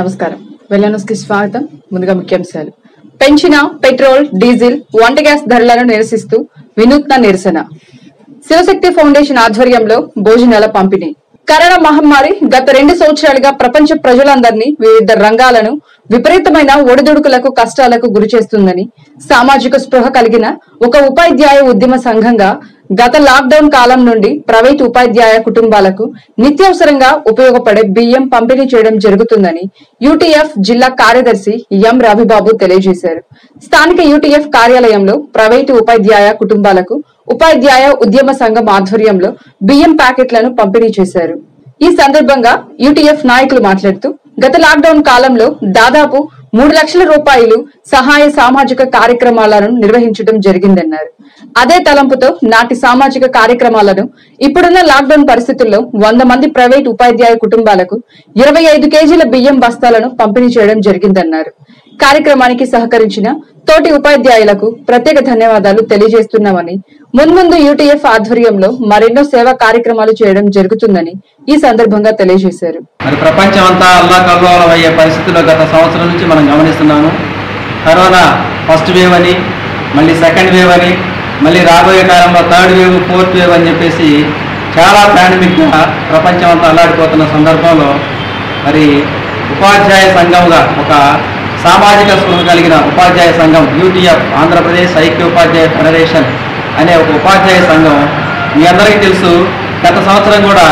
నమస్కారం వెల్లనూస్ కి స్వాగతం ముందుగా ముఖ్యాంశాలు పెంచిన పెట్రోల్ డీజిల్ వంట గ్యాస్ ధరలను నిరసిస్తూ వినూత్న నిరసన శివశక్తి ఫౌండేషన్ ఆధ్వర్యంలో భోజనాల పంపిణీ కరోనా మహమ్మారి గత రెండు సంవత్సరాలుగా ప్రపంచ ప్రజలందరినీ వివిధ రంగాలను విపరీతమైన ఒడిదుడుకులకు కష్టాలకు గురి చేస్తుందని సామాజిక స్పృహ కలిగిన ఒక ఉపాధ్యాయ ఉద్యమ సంఘంగా గత లాక్డౌన్ కాలం నుండి ప్రైవేట్ ఉపాధ్యాయ కుటుంబాలకు నిత్యావసరంగా ఉపయోగపడే బియ్యం పంపిణీ చేయడం జరుగుతుందని యూటీఎఫ్ జిల్లా కార్యదర్శి ఎం రవిబాబు తెలియజేశారు స్థానిక యూటీఎఫ్ కార్యాలయంలో ప్రైవేటు ఉపాధ్యాయ కుటుంబాలకు ఉపాధ్యాయ ఉద్యమ సంఘం ఆధ్వర్యంలో బియ్యం ప్యాకెట్లను పంపిణీ చేశారు ఈ సందర్భంగా యూటీఎఫ్ నాయకులు మాట్లాడుతూ గత లాక్డౌన్ కాలంలో దాదాపు మూడు లక్షల రూపాయలు సహాయ సామాజిక కార్యక్రమాలను నిర్వహించడం జరిగిందన్నారు అదే తలంపుతో నాటి సామాజిక కార్యక్రమాలను ఇప్పుడున్న లాక్డౌన్ పరిస్థితుల్లో వంద మంది ప్రైవేట్ ఉపాధ్యాయ కుటుంబాలకు ఇరవై ఐదు కేజీల బియ్యం బస్తాలను పంపిణీ చేయడం జరిగిందన్నారు కార్యక్రమానికి సహకరించిన తోటి ఉపాధ్యాయులకు ప్రత్యేక ధన్యవాదాలు తెలియజేస్తున్నామని మున్ముందు యూటీఎఫ్ ఆధ్వర్యంలో మరెన్నో సేవా కార్యక్రమాలు చేయడం జరుగుతుందని ఈ సందర్భంగా తెలియజేశారు మరి ప్రపంచం అంతా అల్లాకల్లోలం అయ్యే పరిస్థితుల్లో గత సంవత్సరం నుంచి మనం గమనిస్తున్నాము కరోనా ఫస్ట్ వేవ్ అని మళ్ళీ సెకండ్ వేవ్ అని మళ్ళీ రాబోయే కాలంలో థర్డ్ వేవ్ ఫోర్త్ వేవ్ అని చెప్పేసి చాలా పాండమిక్గా ప్రపంచం అంతా అల్లాడిపోతున్న సందర్భంలో మరి ఉపాధ్యాయ సంఘంగా ఒక సామాజిక స్పృహ కలిగిన ఉపాధ్యాయ సంఘం యూటీఎఫ్ ఆంధ్రప్రదేశ్ ఐక్య ఉపాధ్యాయ ఫెడరేషన్ అనే ఒక ఉపాధ్యాయ సంఘం మీ అందరికీ తెలుసు గత సంవత్సరం కూడా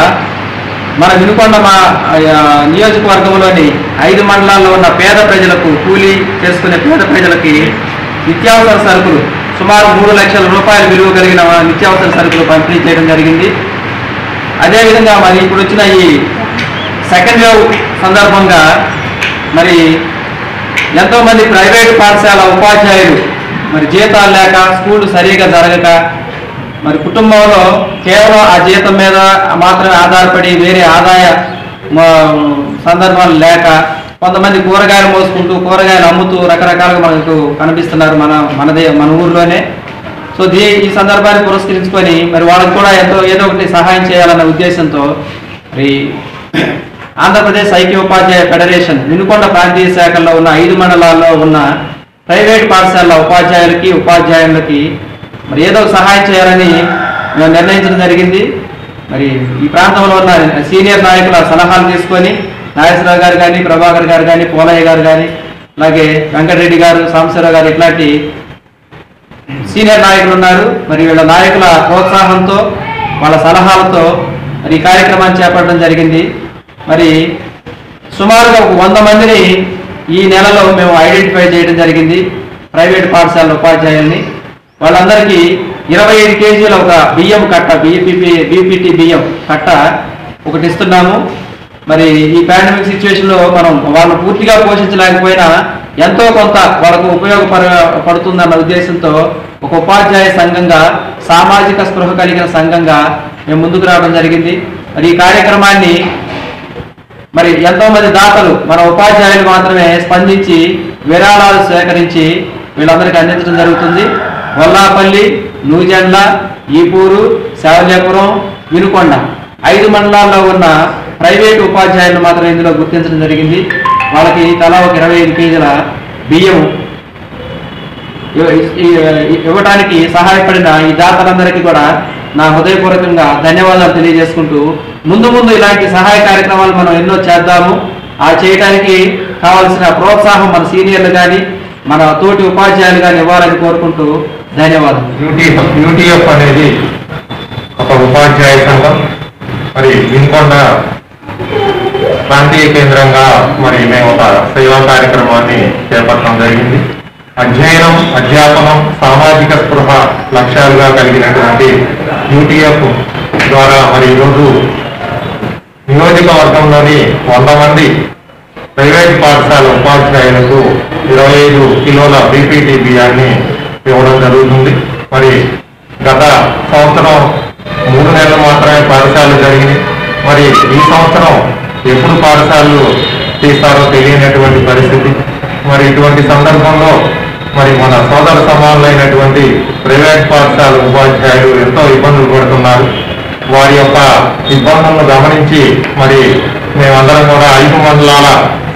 మన వినుకొండ మా ఆ, నియోజకవర్గంలోని ఐదు మండలాల్లో ఉన్న పేద ప్రజలకు కూలీ చేసుకునే పేద ప్రజలకి నిత్యావసర సరుకులు సుమారు మూడు లక్షల రూపాయల విలువ కలిగిన నిత్యావసర సరుకులు పంపిణీ చేయడం జరిగింది అదేవిధంగా మరి ఇప్పుడు వచ్చిన ఈ సెకండ్ వేవ్ సందర్భంగా మరి ఎంతోమంది ప్రైవేటు పాఠశాల ఉపాధ్యాయులు మరి జీతాలు లేక స్కూల్ సరిగా జరగక మరి కుటుంబంలో కేవలం ఆ జీతం మీద మాత్రమే ఆధారపడి వేరే ఆదాయ మ- సందర్భాలు లేక కొంతమంది కూరగాయలు మోసుకుంటూ కూరగాయలు అమ్ముతూ రకరకాలుగా మనకు కనిపిస్తున్నారు మన మనదే మన ఊర్లోనే సో దీ ఈ సందర్భాన్ని పురస్కరించుకొని మరి వాళ్ళకి కూడా ఎంతో ఏదో ఒకటి సహాయం చేయాలన్న ఉద్దేశంతో మరి ఆంధ్రప్రదేశ్ ఐక్య ఉపాధ్యాయ ఫెడరేషన్ వినుకొండ ప్రాంతీయ శాఖల్లో ఉన్న ఐదు మండలాల్లో ఉన్న ప్రైవేట్ పాఠశాలల ఉపాధ్యాయులకి ఉపాధ్యాయులకి మరి ఏదో ఒక సహాయం చేయాలని మేము నిర్ణయించడం జరిగింది మరి ఈ ప్రాంతంలో ఉన్న సీనియర్ నాయకుల సలహాలు తీసుకొని నాగేశ్వరరావు గారు కానీ ప్రభాకర్ గారు కానీ పోలయ్య గారు కానీ అలాగే వెంకటరెడ్డి గారు సాంబశివరావు గారు ఇట్లాంటి సీనియర్ నాయకులు ఉన్నారు మరి వీళ్ళ నాయకుల ప్రోత్సాహంతో వాళ్ళ సలహాలతో మరి ఈ కార్యక్రమాన్ని చేపట్టడం జరిగింది మరి సుమారుగా ఒక వంద మందిని ఈ నెలలో మేము ఐడెంటిఫై చేయడం జరిగింది ప్రైవేట్ పాఠశాల ఉపాధ్యాయుల్ని వాళ్ళందరికీ ఇరవై ఐదు కేజీల ఒక బియ్యం కట్ట బీపీపీ బీపీటీ బియ్యం కట్ట ఒకటి ఇస్తున్నాము మరి ఈ పాండమిక్ సిచ్యువేషన్లో మనం వాళ్ళు పూర్తిగా పోషించలేకపోయినా ఎంతో కొంత వాళ్ళకు ఉపయోగపడ పడుతుందన్న ఉద్దేశంతో ఒక ఉపాధ్యాయ సంఘంగా సామాజిక స్పృహ కలిగిన సంఘంగా మేము ముందుకు రావడం జరిగింది మరి ఈ కార్యక్రమాన్ని మరి ఎంతో మంది దాతలు మన ఉపాధ్యాయులు మాత్రమే స్పందించి విరాళాలు సేకరించి వీళ్ళందరికీ అందించడం జరుగుతుంది వల్లాపల్లి నూజెండ్ల ఈపూరు శావల్యాపురం వినుకొండ ఐదు మండలాల్లో ఉన్న ప్రైవేటు ఉపాధ్యాయులను మాత్రం ఇందులో గుర్తించడం జరిగింది వాళ్ళకి తలా ఒక ఇరవై ఐదు కేజీల బియ్యం ఇవ- ఇ- ఇవ్వడానికి సహాయపడిన ఈ దాతలందరికీ కూడా నా హృదయపూర్వకంగా ధన్యవాదాలు తెలియజేసుకుంటూ ముందు ముందు ఇలాంటి సహాయ కార్యక్రమాలు మనం ఎన్నో చేద్దాము ఆ చేయడానికి కావాల్సిన ప్రోత్సాహం మన సీనియర్లు కానీ మన తోటి ఉపాధ్యాయులు కానీ ఇవ్వాలని కోరుకుంటూ ధన్యవాదాలు యూటీఎఫ్ యూటీఎఫ్ అనేది ఒక ఉపాధ్యాయ సంఘం మరి వినుకొండ ప్రాంతీయ కేంద్రంగా మరి మేము ఒక సేవా కార్యక్రమాన్ని చేపట్టడం జరిగింది అధ్యయనం అధ్యాపనం సామాజిక స్పృహ లక్ష్యాలుగా కలిగినటువంటి యూటీఎఫ్ ద్వారా మరి ఈరోజు నియోజకవర్గంలోని వంద మంది ప్రైవేట్ పాఠశాల ఉపాధ్యాయులకు ఇరవై ఐదు కిలోల బీపీటీ బియ్యాన్ని ఇవ్వడం జరుగుతుంది మరి గత సంవత్సరం మూడు నెలలు మాత్రమే పాఠశాలలు జరిగినాయి మరి ఈ సంవత్సరం ఎప్పుడు పాఠశాలలు తీస్తారో తెలియనటువంటి పరిస్థితి మరి ఇటువంటి సందర్భంలో మరి మన సోదర సమానులైనటువంటి ప్రైవేట్ పాఠశాల ఉపాధ్యాయులు ఎంతో ఇబ్బందులు పడుతున్నారు వారి యొక్క ఇబ్బందులను గమనించి మరి మేమందరం కూడా ఐదు మండలాల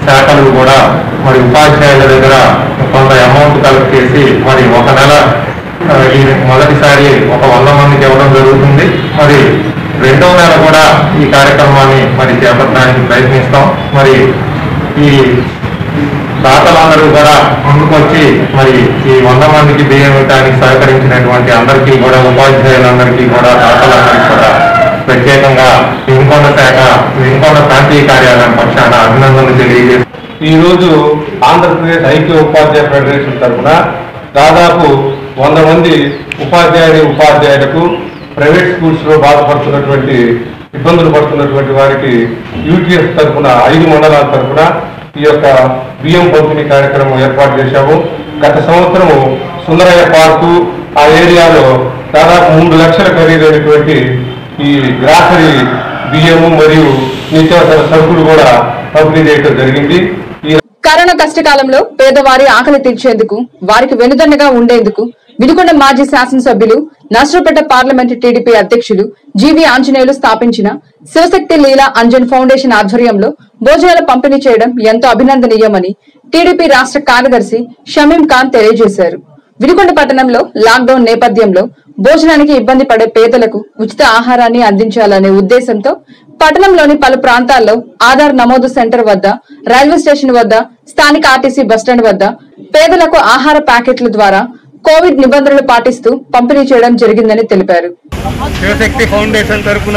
శాఖలు కూడా మరి ఉపాధ్యాయుల దగ్గర కొంత అమౌంట్ కలెక్ట్ చేసి మరి ఒక నెల ఆ, ఈ మొదటిసారి ఒక వంద మందికి ఇవ్వడం జరుగుతుంది మరి రెండో నెల కూడా ఈ కార్యక్రమాన్ని మరి చేపట్టడానికి ప్రయత్నిస్తాం మరి ఈ దాతలందరూ కూడా ముందుకొచ్చి మరి ఈ వంద మందికి బియ్యం ఇవ్వడానికి సహకరించినటువంటి అందరికీ కూడా ఉపాధ్యాయులందరికీ కూడా దాతలందరికీ కూడా ప్రత్యేకంగా వినుకొండ శాఖ వినుకొండ ప్రాంతీయ కార్యాలయం పక్షాన అభినందనలు తెలియజేస్తున్నాం ఈ రోజు ఆంధ్రప్రదేశ్ ఐక్య ఉపాధ్యాయ ఫెడరేషన్ తరఫున దాదాపు వంద మంది ఉపాధ్యాయుని ఉపాధ్యాయులకు ప్రైవేట్ స్కూల్స్ లో బాధపడుతున్నటువంటి ఇబ్బందులు పడుతున్నటువంటి వారికి యూటీఎస్ తరఫున ఐదు మండలాల తరఫున ఈ యొక్క బియ్యం పంపిణీ కార్యక్రమం ఏర్పాటు చేశాము గత సంవత్సరము సుందరయ్య పార్కు ఆ ఏరియాలో దాదాపు మూడు లక్షల ఖరీదైనటువంటి ఈ గ్రాసరీ బియ్యము మరియు నిత్యావసర సరుకులు కూడా పంపిణీ చేయడం జరిగింది ఈ కరోనా కష్టకాలంలో పేదవారి ఆకలి తీర్చేందుకు వారికి వెనుదన్నగా ఉండేందుకు వినుకొండ మాజీ శాసనసభ్యులు నర్సరపేట పార్లమెంటు టీడీపీ అధ్యక్షులు జీవి ఆంజనేయులు స్థాపించిన శివశక్తి లీలా అంజన్ ఫౌండేషన్ ఆధ్వర్యంలో భోజనాల పంపిణీ చేయడం ఎంతో అభినందనీయమని టీడీపీ రాష్ట్ర కార్యదర్శి షమీం ఖాన్ తెలియజేశారు వినుకొండ పట్టణంలో లాక్డౌన్ నేపథ్యంలో భోజనానికి ఇబ్బంది పడే పేదలకు ఉచిత ఆహారాన్ని అందించాలనే ఉద్దేశంతో పట్టణంలోని పలు ప్రాంతాల్లో ఆధార్ నమోదు సెంటర్ వద్ద రైల్వే స్టేషన్ వద్ద స్థానిక ఆర్టీసీ బస్టాండ్ వద్ద పేదలకు ఆహార ప్యాకెట్ల ద్వారా కోవిడ్ నిబంధనలు పాటిస్తూ పంపిణీ చేయడం జరిగిందని తెలిపారు శివశక్తి ఫౌండేషన్ తరఫున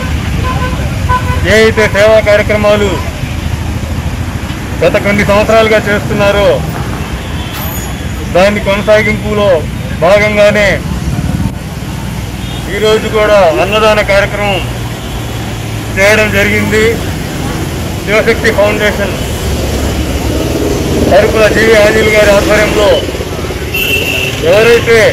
ఏ అయితే సేవా కార్యక్రమాలు గత కొన్ని సంవత్సరాలుగా చేస్తున్నారో దాని కొనసాగింపులో భాగంగానే ఈరోజు కూడా అన్నదాన కార్యక్రమం చేయడం జరిగింది శివశక్తి ఫౌండేషన్ తరపున జీవి ఆంజల్ గారి ఆధ్వర్యంలో ఎవరైతే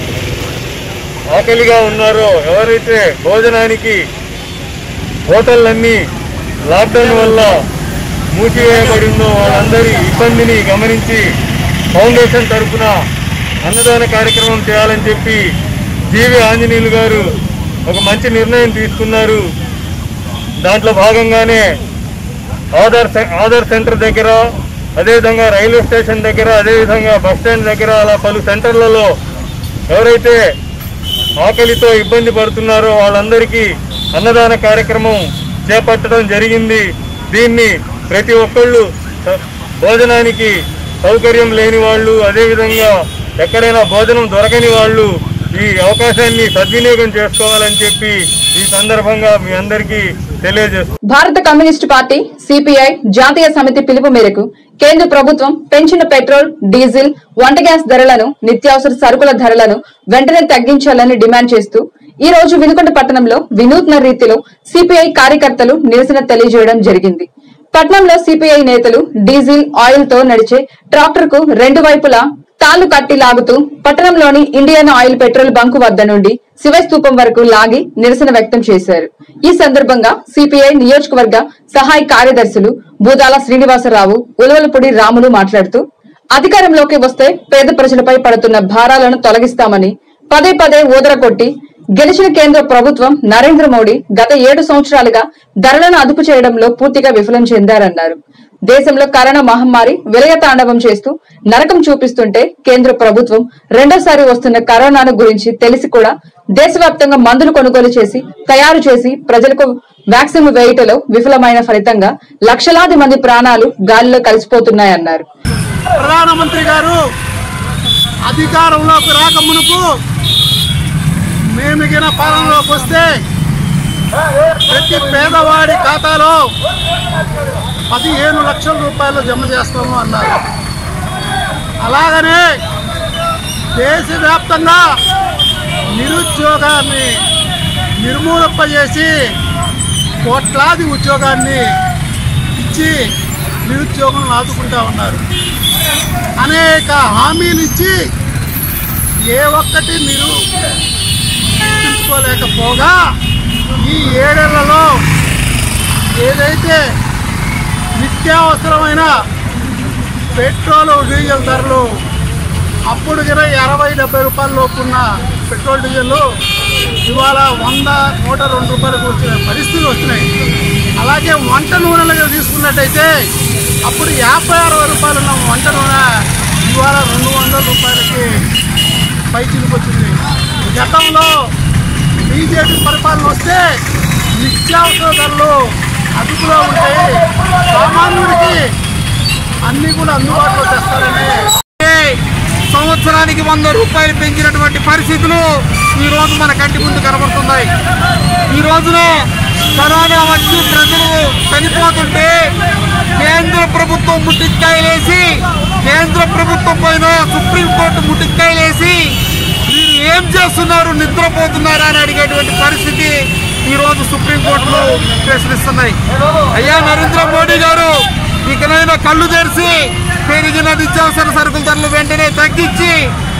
ఆకలిగా ఉన్నారో ఎవరైతే భోజనానికి హోటళ్ళన్నీ లాక్డౌన్ వల్ల మూసివేయబడిందో వాళ్ళందరి ఇబ్బందిని గమనించి ఫౌండేషన్ తరఫున అన్నదాన కార్యక్రమం చేయాలని చెప్పి జీవి ఆంజనేయులు గారు ఒక మంచి నిర్ణయం తీసుకున్నారు దాంట్లో భాగంగానే ఆధార్ సె- ఆధార్ సెంటర్ దగ్గర అదేవిధంగా రైల్వే స్టేషన్ దగ్గర అదేవిధంగా బస్ స్టాండ్ దగ్గర అలా పలు సెంటర్లలో ఎవరైతే ఆకలితో ఇబ్బంది పడుతున్నారో వాళ్ళందరికీ అన్నదాన కార్యక్రమం చేపట్టడం జరిగింది దీన్ని ప్రతి ఒక్కళ్ళు స- భోజనానికి సౌకర్యం లేని వాళ్ళు అదేవిధంగా ఎక్కడైనా భోజనం దొరకని వాళ్ళు ఈ అవకాశాన్ని సద్వినియోగం చేసుకోవాలని చెప్పి ఈ సందర్భంగా మీ అందరికీ తెలియజేస్తున్నాను భారత కమ్యూనిస్టు పార్టీ సిపిఐ జాతీయ సమితి పిలుపు మేరకు కేంద్ర ప్రభుత్వం పెంచిన పెట్రోల్ డీజిల్ వంట గ్యాస్ ధరలను నిత్యావసర సరుకుల ధరలను వెంటనే తగ్గించాలని డిమాండ్ చేస్తూ ఈ రోజు వినుకొండ పట్టణంలో వినూత్న రీతిలో సిపిఐ కార్యకర్తలు నిరసన తెలియజేయడం జరిగింది పట్నంలో సిపిఐ నేతలు డీజిల్ ఆయిల్ తో నడిచే ట్రాక్టర్ కు రెండు వైపులా తాళ్లు కట్టి లాగుతూ పట్టణంలోని ఇండియన్ ఆయిల్ పెట్రోల్ బంకు వద్ద నుండి శివస్తూపం వరకు లాగి నిరసన వ్యక్తం చేశారు ఈ సందర్భంగా సిపిఐ నియోజకవర్గ సహాయ కార్యదర్శులు బూదాల శ్రీనివాసరావు ఉలవలపూడి రాములు మాట్లాడుతూ అధికారంలోకి వస్తే పేద ప్రజలపై పడుతున్న భారాలను తొలగిస్తామని పదే పదే ఊదరకొట్టి గెలిచిన కేంద్ర ప్రభుత్వం నరేంద్ర మోడీ గత ఏడు సంవత్సరాలుగా ధరలను అదుపు చేయడంలో పూర్తిగా విఫలం చెందారన్నారు దేశంలో కరోనా మహమ్మారి విలయ తాండవం చేస్తూ నరకం చూపిస్తుంటే కేంద్ర ప్రభుత్వం రెండోసారి వస్తున్న కరోనాను గురించి తెలిసి కూడా దేశవ్యాప్తంగా మందులు కొనుగోలు చేసి తయారు చేసి ప్రజలకు వ్యాక్సిన్ వేయటలో విఫలమైన ఫలితంగా లక్షలాది మంది ప్రాణాలు గాలిలో కలిసిపోతున్నాయన్నారు ప్రధానమంత్రి గారు అధికారంలోకి రాక మునుపు మేమిగిన పాలనలోకి వస్తే ప్రతి పేదవాడి ఖాతాలో పదిహేను లక్షల రూపాయలు జమ చేస్తాము అన్నారు అలాగనే దేశవ్యాప్తంగా నిరుద్యోగాన్ని నిర్మూలింపజేసి కోట్లాది ఉద్యోగాన్ని ఇచ్చి నిరుద్యోగం ఆదుకుంటా ఉన్నారు అనేక హామీలు ఇచ్చి ఏ ఒక్కటి మీరు తీసుకోలేకపోగా ఈ ఏడేళ్లలో ఏదైతే నిత్యావసరమైన పెట్రోల్ డీజిల్ ధరలు అప్పుడు గిర ఇరవై డెబ్బై రూపాయల లోపు ఉన్న పెట్రోల్ డీజిల్ ఇవాళ వంద నూట రెండు రూపాయలకు వచ్చిన పరిస్థితులు వస్తున్నాయి అలాగే వంట నూనెలు కనుక తీసుకున్నట్టయితే అప్పుడు యాభై అరవై రూపాయలు ఉన్న వంట నూనె ఇవాళ రెండు వందల రూపాయలకి పై వచ్చింది గతంలో బీజేపీ పరిపాలన వస్తే నిత్యావసర ధరలు అదుపులో ఉంటాయి సామాన్యుడికి అన్ని కూడా అందుబాటులో తెస్తారని సంవత్సరానికి వంద రూపాయలు పెంచినటువంటి పరిస్థితులు ఈ రోజు మన కంటి ముందు కనబడుతున్నాయి ఈ రోజున కరోనా వచ్చి ప్రజలు చనిపోతుంటే కేంద్ర ప్రభుత్వం ముట్టికాయలేసి కేంద్ర ప్రభుత్వం పైన సుప్రీంకోర్టు ముట్టికాయలేసి మీరు ఏం చేస్తున్నారు నిద్రపోతున్నారా అని అడిగేటువంటి పరిస్థితి ఈ రోజు సుప్రీంకోర్టులో ప్రశ్నిస్తున్నాయి అయ్యా నరేంద్ర మోడీ గారు ఇకనైనా కళ్ళు తెరిచి పెరిగిన నిత్యావసర సరుకుల ధరలు వెంటనే తగ్గించి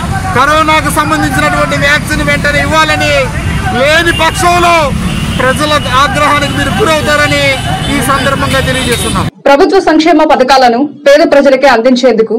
కరోనాకు సంబంధించినటువంటి వ్యాక్సిన్ వెంటనే ఇవ్వాలని లేని పక్షంలో ప్రజల ఆగ్రహానికి మీరు గురవుతారని ఈ సందర్భంగా తెలియజేస్తున్నాం ప్రభుత్వ సంక్షేమ పథకాలను పేద ప్రజలకే అందించేందుకు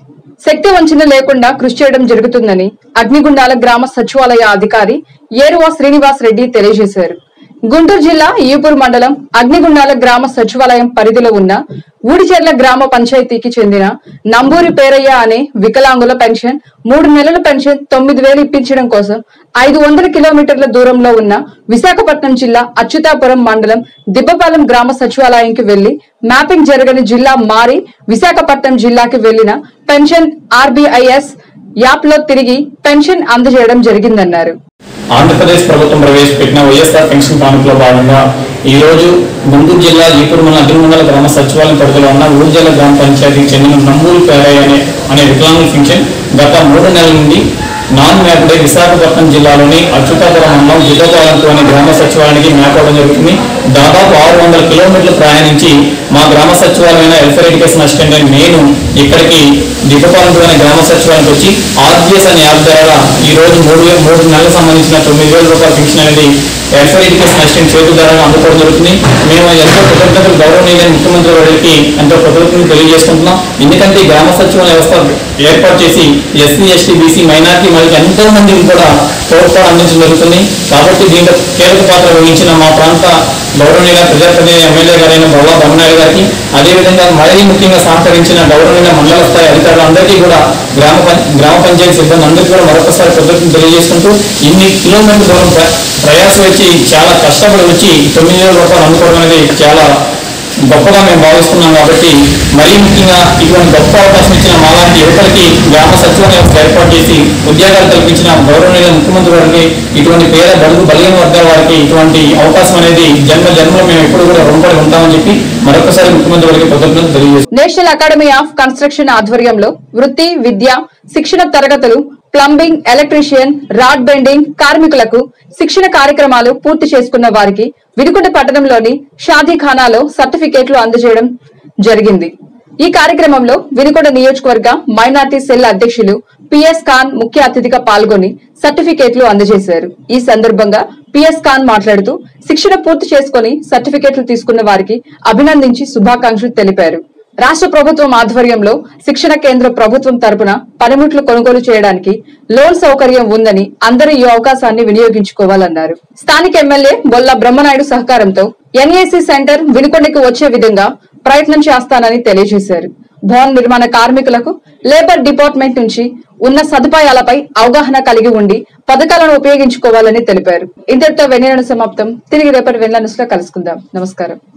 శక్తి వంచన లేకుండా కృషి చేయడం జరుగుతుందని అగ్నిగుండాల గ్రామ సచివాలయ అధికారి ఏరువా శ్రీనివాస్ రెడ్డి తెలియజేశారు గుంటూరు జిల్లా ఈపూర్ మండలం అగ్నిగుండాల గ్రామ సచివాలయం పరిధిలో ఉన్న ఊడిచెర్ల గ్రామ పంచాయతీకి చెందిన నంబూరి పేరయ్య అనే వికలాంగుల పెన్షన్ మూడు నెలల పెన్షన్ తొమ్మిది వేలు ఇప్పించడం కోసం ఐదు వందల కిలోమీటర్ల దూరంలో ఉన్న విశాఖపట్నం జిల్లా అచ్యుతాపురం మండలం దిబ్బపాలెం గ్రామ సచివాలయానికి వెళ్లి మ్యాపింగ్ జరగని జిల్లా మారి విశాఖపట్నం జిల్లాకి వెళ్లిన పెన్షన్ ఆర్బీఐఎస్ యాప్ లో తిరిగి పెన్షన్ అందజేయడం జరిగిందన్నారు ఆంధ్రప్రదేశ్ ప్రభుత్వం ప్రవేశపెట్టిన వైఎస్ఆర్ పెన్షన్ కానుకలో భాగంగా ఈ రోజు గుంటూరు జిల్లా ఈపూరు మండలం అగ్నిమండల గ్రామ సచివాలయం పరిధిలో ఉన్న ఊర్జల గ్రామ పంచాయతీకి చెందిన నమ్మూరు పేరయ్య అనే అనే వికలాంగుల పెన్షన్ గత మూడు నెలల నుండి నాన్ మ్యాప్డ్ విశాఖపట్నం జిల్లాలోని అచ్యుతాపురం మండలం జిల్లాపాలెంతో అనే గ్రామ సచివాలయానికి మ్యాప్ అవ్వడం జరుగుతుంది దాదాపు ఆరు వందల కిలోమీటర్లు ప్రయాణించి మా గ్రామ సచివాలయమైన వెల్ఫేర్ ఎడ్యుకేషన్ అసిస్టెంట్ అయిన నేను ఇక్కడికి దిబ్బపాలెంతో అనే గ్రామ సచివాలయానికి వచ్చి ఆర్జిఎస్ అనే యాప్ ద్వారా ఈ రోజు మూడు వే- మూడు నెలలకు సంబంధించిన తొమ్మిది వేల రూపాయల పెన్షన్ అనేది వెల్ఫేర్ ఎడ్యుకేషన్ అసిస్టెంట్ చేతుల ద్వారా అందుకోవడం జరుగుతుంది మేము ఎంతో కృతజ్ఞతలు గౌరవనీయులైన ముఖ్యమంత్రి వారికి ఎంతో కృతజ్ఞతలు తెలియజేసుకుంటున్నాం ఎందుకంటే ఈ గ్రామ సచివాలయ వ్యవస్థ ఏర్పాటు చేసి ఎస్సీ ఎస్టీ బీసీ మైనార్టీ మరియు ఎంతో మందికి కూడా తోడ్పాటు అందించడం జరుగుతుంది కాబట్టి దీంట్లో కీలక పాత్ర వహించిన మా ప్రాంత గౌరవనీయ ప్రజాప్రతినిధి ఎమ్మెల్యే గారైన బొల్లా బొమ్మనాయుడు గారికి అదేవిధంగా మరీ ముఖ్యంగా సహకరించిన గౌరవనీయ మండల స్థాయి అధికారులందరికీ కూడా గ్రామ పం- గ్రామ పంచాయతీ సిబ్బంది అందరికీ కూడా మరొకసారి కృతజ్ఞతలు తెలియజేసుకుంటూ ఇన్ని కిలోమీటర్ల దూరం ప్ర- ప్రయాసం వచ్చి చాలా కష్టపడి వచ్చి తొమ్మిది వేల రూపాయలు అందుకోవడం అనేది చాలా గొప్పగా మేము భావిస్తున్నాం కాబట్టి మరీ ముఖ్యంగా ఇటువంటి గొప్ప అవకాశం ఇచ్చిన మాలాంటి యువతలకి గ్రామ సచివాలయం ఏర్పాటు చేసి ఉద్యోగాలు కల్పించిన గౌరవనీయ ముఖ్యమంత్రి గారికి ఇటువంటి పేద బడుగు బలహీన వర్గాల వారికి ఇటువంటి అవకాశం అనేది జన్మ జన్మలో మేము ఎప్పుడు కూడా రుణపడి ఉంటామని చెప్పి మరొకసారి ముఖ్యమంత్రి గారికి కృతజ్ఞతలు తెలియజేస్తున్నాం నేషనల్ అకాడమీ ఆఫ్ కన్స్ట్రక్షన్ ఆధ్వర్యంలో వృత్తి విద్య శిక్షణ తరగతులు ప్లంబింగ్ ఎలక్ట్రీషియన్ రాడ్ బెండింగ్ కార్మికులకు శిక్షణ కార్యక్రమాలు పూర్తి చేసుకున్న వారికి వినుకొండ పట్టణంలోని షాదీఖానాలో సర్టిఫికేట్లు అందజేయడం జరిగింది ఈ కార్యక్రమంలో వినుకొండ నియోజకవర్గ మైనార్టీ సెల్ అధ్యక్షులు పిఎస్ ఖాన్ ముఖ్య అతిథిగా పాల్గొని సర్టిఫికేట్లు అందజేశారు ఈ సందర్భంగా పిఎస్ ఖాన్ మాట్లాడుతూ శిక్షణ పూర్తి చేసుకుని సర్టిఫికేట్లు తీసుకున్న వారికి అభినందించి శుభాకాంక్షలు తెలిపారు రాష్ట్ర ప్రభుత్వం ఆధ్వర్యంలో శిక్షణ కేంద్ర ప్రభుత్వం తరపున పనిముట్లు కొనుగోలు చేయడానికి లోన్ సౌకర్యం ఉందని అందరూ ఈ అవకాశాన్ని వినియోగించుకోవాలన్నారు స్థానిక ఎమ్మెల్యే బొల్ల బ్రహ్మనాయుడు సహకారంతో ఎన్ఏసీ సెంటర్ వినుకొండకి వచ్చే విధంగా ప్రయత్నం చేస్తానని తెలియజేశారు భవన నిర్మాణ కార్మికులకు లేబర్ డిపార్ట్మెంట్ నుంచి ఉన్న సదుపాయాలపై అవగాహన కలిగి ఉండి పథకాలను ఉపయోగించుకోవాలని తెలిపారు ఇంతటితో వెన్నెలను సమాప్తం తిరిగి రేపటి వెన్నెల లో కలుసుకుందాం నమస్కారం